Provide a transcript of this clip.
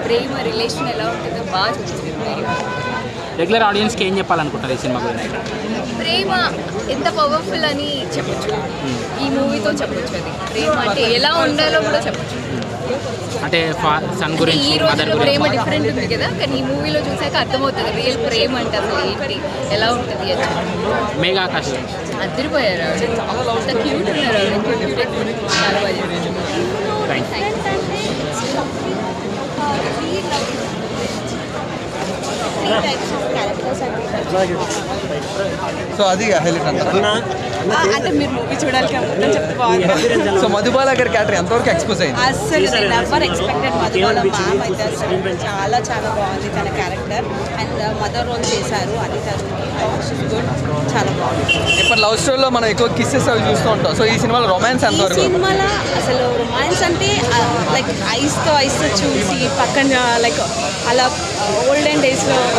ప్రేమ relation ఎలా ఉంటుందో బాగా చూపించారు వెరీ రెగ్యులర్ ఆడియన్స్కి ఏం చెప్పాలనుకుంటారు ఈ సినిమా గురించి ప్రేమ ఎంత పవర్ఫుల్ అని చెప్పొచ్చు ఈ మూవీతో చెప్పొచ్చు అది ప్రేమ అంటే ఎలా ఉండాలో కూడా చెప్పొచ్చు అంటే సన్ అంటే గురించి ఈ మదర్ రోజుల్లో ప్రేమ గురించి డిఫరెంట్ ఉంది కదా కానీ ఈ మూవీలో చూసాక అర్థమవుతుంది రియల్ ప్రేమ అంటే అసలు ఏంటి ఎలా ఉంటుంది అని చెప్పి. మేఘా ఆకాష్ అదిరిపోయారు ఆవిడ అంత క్యూట్ ఉన్నారు ఆవిడ క్యూట్ చాలా బాగా చేశారు. Thank Thank you. సో అది హైలైట్ అంటారా అంటే మీరు మూవీ చూడాలి కాబట్టి చెప్తే బాగుంటుంది సో మధుబాల గారి క్యారెక్టర్ ఎంతవరకు ఎక్స్పోజ్ అయింది అస్సలు నేను ఎవర్ ఎక్స్పెక్టెడ్ మధుబాల మ్యామ్ అయితే అసలు చాలా చాలా బాగుంది తన క్యారెక్టర్ అండ్ మదర్ రోల్ చేశారు అది తను గుడ్ చాలా బాగుంది ఇప్పుడు లవ్ స్టోరీలో మనం ఎక్కువ కిస్సెస్ అవి చూస్తూ ఉంటాం సో ఈ సినిమాలో రొమాన్స్ ఈ ఎంతవరకు సినిమాలో అసలు రొమాన్స్ అంటే లైక్ ఐస్తో ఐస్తో చూసి పక్కన లైక్ అలా ఓల్డెన్ డేస్లో